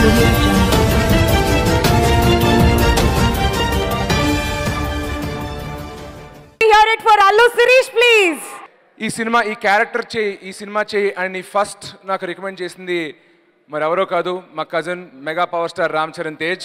audio jungle. hear it for Allu Sirish, please. ఈ సినిమా ఈ క్యారెక్టర్ చేయి ఈ సినిమా చేయి అని ఫస్ట్ నాకు రికమెండ్ చేసింది మరి ఎవరో కాదు మా cousin mega power star Ram Charan Tej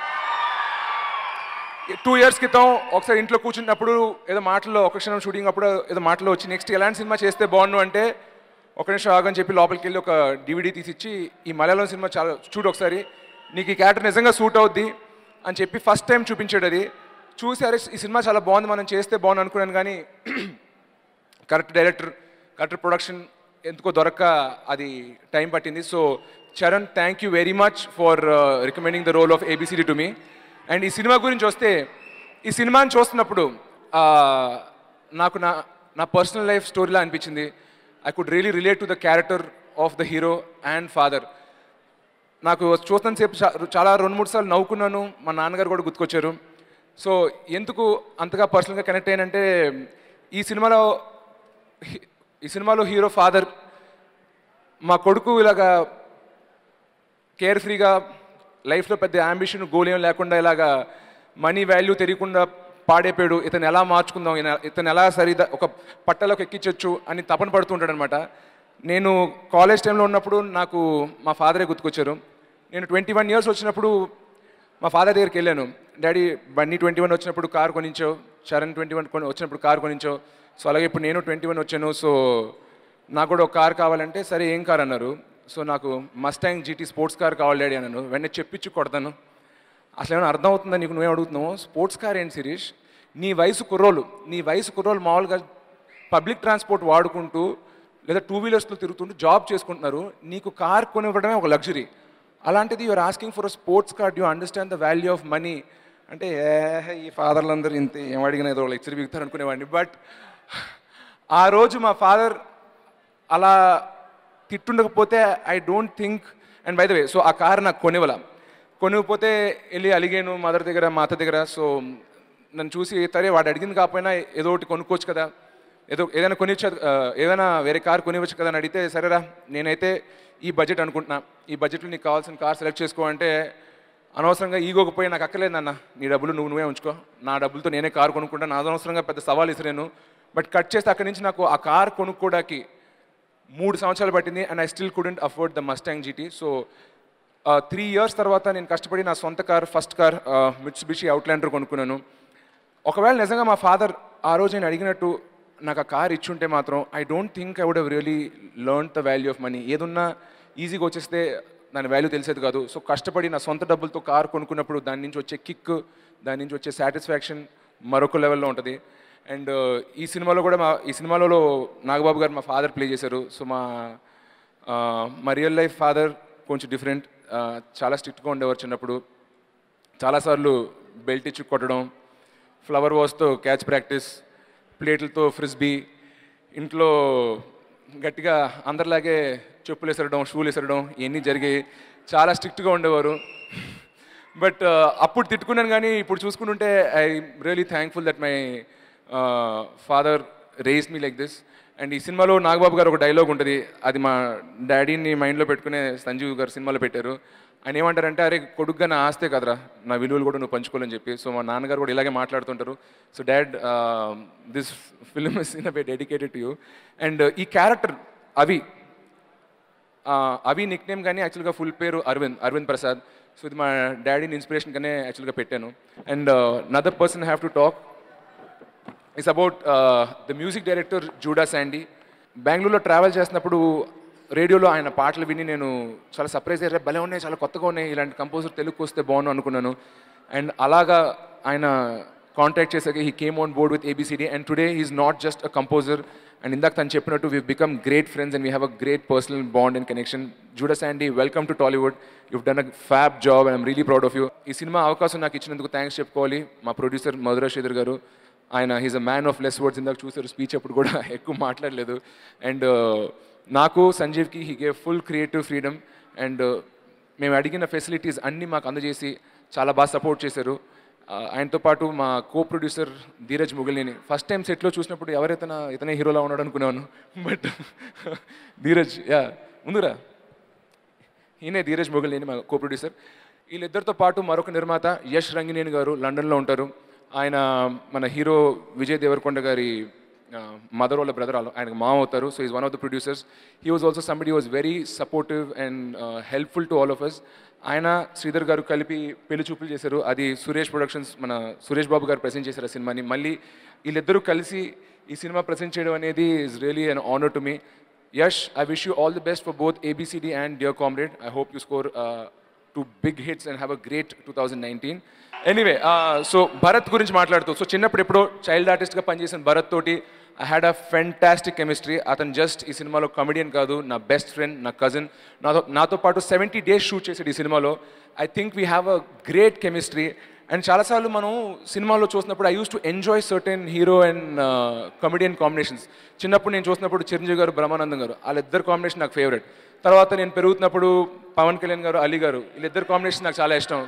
two years క్రితం ఒకసారి ఇంట్లో కూర్చున్నప్పుడు ఏదో మాటల్లో ఒక క్షణం షూటింగ్ అప్పుడు ఏదో మాటలో వచ్చి నెక్స్ట్ ఎలాంటి సినిమా చేస్తే బాగుండు అంటే ఒక నిమిషం ఆగని చెప్పి లోపలికి వెళ్ళి ఒక డివిడీ తీసిచ్చి ఈ మలయాళం సినిమా చాలా చూడు ఒకసారి నీకు ఈ క్యారెక్టర్ నిజంగా సూట్ అవుద్ది అని చెప్పి ఫస్ట్ టైం చూపించాడు అది చూసి అరే ఈ సినిమా చాలా బాగుంది మనం చేస్తే బాగుంది అనుకున్నాను కానీ కరెక్ట్ డైరెక్టర్ కరెక్ట్ ప్రొడక్షన్ ఎందుకో దొరక్క అది టైం పట్టింది so Charan thank you very much for recommending the role of ABCD to me and ఈ సినిమా గురించి వస్తే ఈ సినిమాని చూస్తున్నప్పుడు ఆ, నాకు నా నా పర్సనల్ లైఫ్ స్టోరీలా అనిపించింది I could really relate to the character of the hero and father నాకు చూస్తున్న సేపు చా- చాలా రెండు మూడు సార్లు నవ్వుకున్నాను మా నాన్నగారు కూడా గుర్తుకొచ్చారు సో ఎందుకు అంతగా పర్సనల్గా కనెక్ట్ అయ్యానంటే ఈ సినిమాలో హీ- ఈ సినిమాలో హీరో ఫాదర్ మా కొడుకు ఇలాగా కేర్ ఫ్రీగా లైఫ్లో పెద్ద అంబిషన్ గోల్ ఏం లేకుండా ఇలాగా మనీ వాల్యూ తెలియకుండా పాడైపోయాడు ఇతను ఎలా మార్చుకుందాం ఈయన- ఇతను ఎలా సరిదా ఒక పట్టలోకి ఎక్కించవచ్చు అని తపన పడుతుంటాడు అనమాట నేను కాలేజ్ టైంలో ఉన్నప్పుడు నాకు మా ఫాదరే గుర్తుకొచ్చారు నేను ట్వంటీ వన్ ఇయర్స్ వచ్చినప్పుడు మా ఫాదర్ దగ్గరికి వెళ్ళాను డాడీ బన్నీ ట్వంటీ వన్ వచ్చినప్పుడు కార్ కొనించో చరణ్ ట్వంటీ వన్ కొని వచ్చినప్పుడు కార్ కొనించో సో అలాగే ఇప్పుడు నేను ట్వంటీ వన్ వచ్చాను సో నాకు కూడా ఒక కార్ కావాలంటే సరే ఏం కార్ అన్నారు సో నాకు మస్టాంగ్ జీటీ స్పోర్ట్స్ కార్ కావాలి డాడీ అన్నాను వెంటనే చెప్పించి కొడతాను అసలు ఏమైనా అర్థం అవుతుందా నీకు నువ్వే అడుగుతున్నావు స్పోర్ట్స్ కార్ ఏంటి శిరీష్ నీ వయసు కుర్రోలు నీ వయసు కుర్రోలు మామూలుగా పబ్లిక్ ట్రాన్స్పోర్ట్ వాడుకుంటూ లేదా టూ వీలర్స్లో తిరుగుతుంటూ జాబ్ చేసుకుంటున్నారు నీకు కార్ కొనివ్వడమే ఒక లగ్జరీ అలాంటిది you're asking for a sports car you understand the value of money అంటే ఏ ఈ ఫాదర్లు అందరూ ఇంత ఏం అడిగినా ఏదో లెక్చర్ బిగుతారు అనుకునేవాడిని బట్ ఆ రోజు మా ఫాదర్ అలా తిట్టుండకపోతే I don't think and by the way so ఆ కార్ నాకు కొనివ్వాల కొనివ్వకపోతే వెళ్ళి అలిగాను మదర్ దగ్గర మా అత్త దగ్గర సో నన్ను చూసి సరే వాడు అడిగింది కాకపోయినా ఏదో ఒకటి కొనుక్కోవచ్చు కదా ఏదో ఏదైనా కొనిచ్చు ఏదైనా వేరే కార్ కొనివచ్చు కదా అని అడిగితే సరేరా నేనైతే ఈ బడ్జెట్ అనుకుంటున్నా ఈ బడ్జెట్లో నీకు కావాల్సిన కార్ సెలెక్ట్ చేసుకో అంటే అనవసరంగా ఈగోకి పోయి నాకు అక్కర్లేదు నాన్న నీ డబ్బులు నువ్వు నువ్వే ఉంచుకో నా డబ్బులతో నేనే కార్ కొనుక్కుంటా నా అనవసరంగా పెద్ద సవాల్ ఇసిరాను బట్ కట్ చేస్తే అక్కడి నుంచి నాకు ఆ కార్ కొనుక్కోవడానికి మూడు సంవత్సరాలు పట్టింది and I still couldn't afford the Mustang GT so three years తర్వాత నేను కష్టపడి నా సొంత car first car Mitsubishi Outlander కొనుక్కున్నాను ఒకవేళ నిజంగా మా ఫాదర్ ఆ రోజు నేను అడిగినట్టు నాకు ఆ కార్ ఇచ్చుంటే మాత్రం I don't think I would have really learn the value of money ఏదున్నా ఈజీగా వచ్చేస్తే దాని వాల్యూ తెలిసేది కాదు సో కష్టపడి నా సొంత డబ్బులతో కార్ కొనుక్కున్నప్పుడు దాని నుంచి వచ్చే కిక్ దాని నుంచి వచ్చే సాటిస్ఫాక్షన్ మరొక లెవెల్లో ఉంటుంది అండ్ ఈ సినిమాలో కూడా మా ఈ సినిమాలో నాగబాబు గారు మా ఫాదర్ ప్లే చేశారు సో మా ఆ, మా రియల్ లైఫ్ ఫాదర్ కొంచెం డిఫరెంట్ చాలా స్ట్రిక్ట్గా ఉండేవారు చిన్నప్పుడు చాలాసార్లు బెల్ట్ ఇచ్చి కొట్టడం ఫ్లవర్ వాష్తో క్యాచ్ ప్రాక్టీస్ ప్లేట్లతో ఫ్రిస్బీ ఇంట్లో గట్టిగా అందరిలాగే చెప్పులు వేసరడం షూలు వేసరడం ఇవన్నీ జరిగాయి చాలా స్ట్రిక్ట్గా ఉండేవారు బట్ అప్పుడు తిట్టుకున్నాను కానీ ఇప్పుడు చూసుకుంటుంటే I really thankful that my father raised me like this and ఈ సినిమాలో నాగబాబు గారు ఒక డైలాగ్ ఉంటుంది అది మా డాడీని మైండ్లో పెట్టుకునే సంజీవ్ గారు సినిమాలో పెట్టారు ఆయన ఏమంటారంటే అరే కొడుకుగా నా ఆస్తే కదరా నా విలువలు కూడా నువ్వు పంచుకోవాలని చెప్పి సో మా నాన్నగారు కూడా ఇలాగే మాట్లాడుతుంటారు so dad this film is in by dedicated to you and ఈ క్యారెక్టర్ అవి ఆ, అవి నిక్ నేమ్ కానీ యాక్చువల్గా ఫుల్ పేరు అరవింద్ అరవింద్ ప్రసాద్ సో ఇది మా డాడీని ఇన్స్పిరేషన్ కానీ యాక్చువల్గా పెట్టాను and another person have to talk it's about the music director Judah Sandhy బెంగళూరులో ట్రావెల్ చేసినప్పుడు రేడియోలో ఆయన పాటలు విని నేను చాలా సర్ప్రైజ్ అయ్యారు భలే ఉన్నాయి చాలా కొత్తగా ఉన్నాయి ఇలాంటి కంపోజర్ తెలుగుకి వస్తే బాగుండు అనుకున్నాను అండ్ అలాగా ఆయన కాంటాక్ట్ చేశాక he came on board with ABCD and today is not just a composer and ఇందాక తను చెప్పినట్టు we become great friends and we have a great personal bond and connection Judah Sandhy welcome to Tollywood you've done a fab job and I'm really proud of you ఈ సినిమా అవకాశం నాకు ఇచ్చినందుకు thanks చెప్పుకోవాలి మా ప్రొడ్యూసర్ మధురా శ్రీధర్ గారు ఆయన he's a man of less words ఇందాక చూసారు స్పీచ్ అప్పుడు కూడా ఎక్కువ మాట్లాడలేదు అండ్ నాకు సంజీవ్కి he gave full creative freedom and మేము అడిగిన ఫెసిలిటీస్ అన్నీ మాకు అందజేసి చాలా బాగా సపోర్ట్ చేశారు ఆ, ఆయనతో పాటు మా co producer Dheeraj Mogilineni first time సెట్లో చూసినప్పుడు ఎవరైతే ఇతనే హీరోలా ఉన్నాడు అనుకునేవాను బట్ ధీరజ్ యా ముందురా ఈయనే ధీరజ్ మొగల్ నేను మా కో ప్రొడ్యూసర్ వీళ్ళిద్దరితో పాటు మరొక నిర్మాత యష్ రంగినేని గారు లండన్లో ఉంటారు ఆయన మన హీరో విజయ్ దేవరకొండ గారి మదర్ వాళ్ళ బ్రదర్ ఆయనకు మామ అవుతారు so is one of the producers he was also somebody was very supportive and helpful to all of us ఆయన శ్రీధర్ గారు కలిపి పెళ్లి చూపులు చేశారు అది సురేష్ ప్రొడక్షన్స్ మన సురేష్ బాబు గారు ప్రజెంట్ చేశారు ఆ సినిమాని మళ్ళీ వీళ్ళిద్దరూ కలిసి ఈ సినిమా ప్రజెంట్ చేయడం అనేది is really an honour to me Yash I wish you all the best for both ABCD and Dear Comrade I hope you score two big hits and have a great two thousand nineteen anyway so Bharat గురించి మాట్లాడుతూ so చిన్నప్పుడు ఎప్పుడో child ఆర్టిస్ట్గా పనిచేసిన భరత్ తోటి I had a fantastic chemistry అతను just ఈ సినిమాలో కమెడియన్ కాదు నా బెస్ట్ ఫ్రెండ్ నా కజిన్ నాతో నాతో పాటు సెవెంటీ డేస్ షూట్ చేసాడు ఈ సినిమాలో I think we have a great chemistry and చాలాసార్లు మనం సినిమాలో చూసినప్పుడు I use to enjoy certain hero and comedian combinations చిన్నప్పుడు నేను చూసినప్పుడు చిరంజీవి గారు బ్రహ్మానందం గారు వాళ్ళిద్దరు కాంబినేషన్ నాకు ఫేవరెట్ తర్వాత నేను పెరుగుతున్నప్పుడు పవన్ కళ్యాణ్ గారు అలీ గారు వీళ్ళిద్దరు కాంబినేషన్ నాకు చాలా ఇష్టం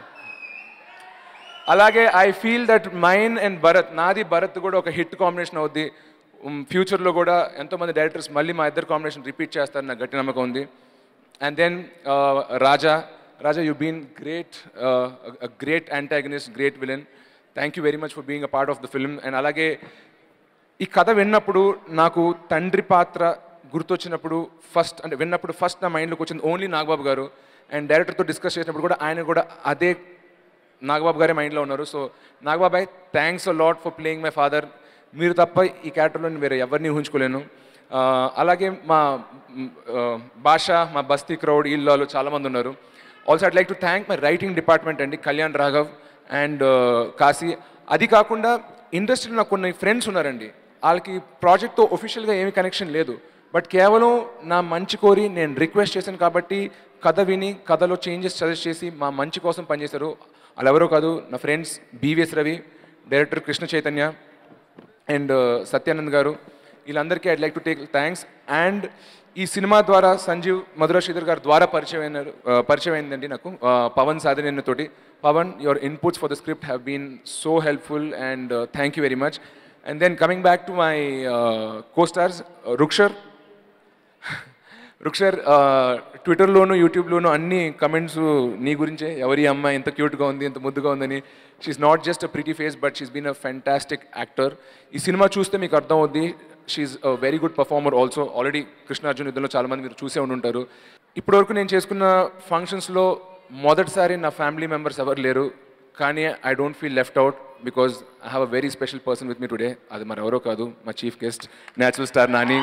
అలాగే I feel that mine and Bharat నాది భరత్ కూడా ఒక హిట్ కాంబినేషన్ అవుద్ది ఫ్యూచర్లో కూడా ఎంతోమంది డైరెక్టర్స్ మళ్ళీ మా ఇద్దరు కాంబినేషన్ రిపీట్ చేస్తారని నాకు గట్టి నమ్మకం ఉంది and then Raja Raja you been great great antagonist great villain thank you very much for being a part of the film and అలాగే ఈ కథ విన్నప్పుడు నాకు తండ్రి పాత్ర గుర్తొచ్చినప్పుడు ఫస్ట్ అంటే విన్నప్పుడు ఫస్ట్ నా మైండ్లోకి వచ్చింది ఓన్లీ నాగబాబు గారు అండ్ డైరెక్టర్తో డిస్కస్ చేసినప్పుడు కూడా ఆయన కూడా అదే నాగబాబు గారే మైండ్లో ఉన్నారు సో Nagababai thanks a lot for playing my father మీరు తప్ప ఈ క్యారెక్టర్లో నేను వేరే ఎవరిని ఊహించుకోలేను ఆ, అలాగే మా మ్, ఆ, భాష మా బస్తీ క్రౌడ్ వీళ్ళు చాలామంది ఉన్నారు also I'd like to thank my writing department అండి కళ్యాణ్ రాఘవ్ అండ్ కాశీ అది కాకుండా ఇండస్ట్రీలో నాకు కొన్ని ఫ్రెండ్స్ ఉన్నారండి వాళ్ళకి ప్రాజెక్ట్తో ఒఫిషియల్గా ఏమీ కనెక్షన్ లేదు బట్ కేవలం నా మంచి కోరి నేను రిక్వెస్ట్ చేశాను కాబట్టి కథ విని కథలో చేంజెస్ సజెస్ట్ చేసి మా మంచి కోసం పనిచేశారు వాళ్ళు ఎవరో కాదు నా friends BVS Ravi director Krishna Chaitanya and Satyanand garu వీళ్ళందరికీ I'd like to take thanks and ఈ సినిమా ద్వారా సంజీవ్ మధుర శ్రీధర్ గారి ద్వారా పరిచయం అయినారు ఆ, పరిచయం అయిందండి నాకు ఆ, పవన్ సాధనేన్న తోటి Pavan your inputs for the script have been so helpful and thank you very much and then coming back to my co stars Rukshar Rukshar ట్విట్టర్లోను యూట్యూబ్లోను అన్ని కమెంట్స్ నీ గురించే ఎవరి అమ్మాయి ఎంత క్యూట్గా ఉంది ఎంత ముద్దుగా ఉందని she's not just a pretty face but she's been a fantastic actor ఈ సినిమా చూస్తే మీకు అర్థం అవుద్ది she's a very good performer also already Krishnarjuna యుద్ధంలో చాలామంది మీరు చూసే ఉండి ఉంటారు ఇప్పటివరకు నేను చేసుకున్న ఫంక్షన్స్లో మొదటిసారి నా ఫ్యామిలీ మెంబర్స్ ఎవరు లేరు కానీ I don't feel left out because I have a very special person with me today అది మరి ఎవరో కాదు మా chief guest natural star Nani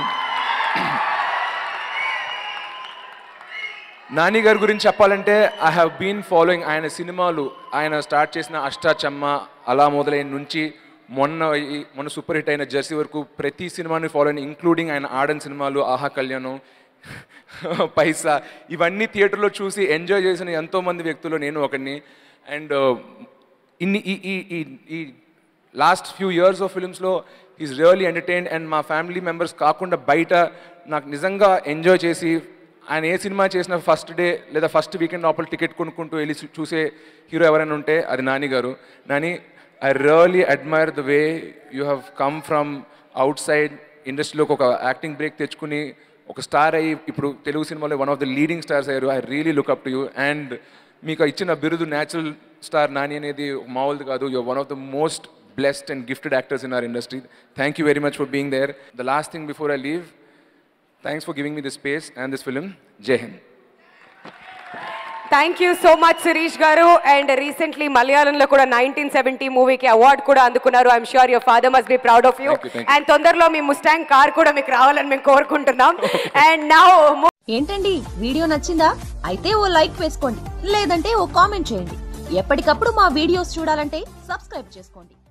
Nani గారి గురించి చెప్పాలంటే ఐ హ్యావ్ బీన్ ఫాలోయింగ్ ఆయన సినిమాలు ఆయన స్టార్ట్ చేసిన అష్టాచమ్మ అలా మొదలైన నుంచి మొన్న ఈ- మొన్న సూపర్ హిట్ అయిన జెర్సీ వరకు ప్రతి సినిమాని ఫాలో అయిన ఇంక్లూడింగ్ ఆయన ఆడన్ సినిమాలు ఆహా కళ్యాణం పైసా ఇవన్నీ థియేటర్లో చూసి ఎంజాయ్ చేసిన ఎంతోమంది వ్యక్తులు నేను ఒకరిని అండ్ ఇన్ని ఈ ఈ ఈ ఈ లాస్ట్ ఫ్యూ ఇయర్స్ ఆఫ్ ఫిల్మ్స్లో ఈజ్ రియలీ ఎంటర్టైన్ అండ్ మా ఫ్యామిలీ మెంబర్స్ కాకుండా బయట నాకు నిజంగా ఎంజాయ్ చేసి ఆయన ఏ సినిమా చేసిన ఫస్ట్ డే లేదా ఫస్ట్ వీకెండ్ లోపల టికెట్ కొనుక్కుంటూ వెళ్ళి చూ- చూసే హీరో ఎవరైనా ఉంటే అది Nani garu Nani I really admire the way you have come from outside ఇండస్ట్రీలోకి ఒక యాక్టింగ్ బ్రేక్ తెచ్చుకుని ఒక స్టార్ అయ్యి ఇప్పుడు తెలుగు సినిమాలో one of the leading stars అయ్యారు I really look up to you and మీకు ఇచ్చిన బిరుదు న్యాచురల్ స్టార్ నాని అనేది మామూలుది కాదు you're one of the most blessed and gifted actors in our industry thank you very much for being there the last thing before I leave thanks for giving me this space and this film Jai Hind thank you so much Shirish garu and recently మలయాళంలో కూడా nineteen seventy మూవీకి award కూడా అందుకున్నారు I'm sure your father must be proud of you Thank you, thank you. And తొందరలో మీ Mustang car కూడా మీకు రావాలని మేము కోరుకుంటున్నాం అండ్ నౌ ఏంటండి వీడియో నచ్చిందా అయితే ఓ లైక్ వేసుకోండి లేదంటే ఓ కామెంట్ చేయండి ఎప్పటికప్పుడు మా వీడియోస్ చూడాలంటే సబ్స్క్రైబ్ చేసుకోండి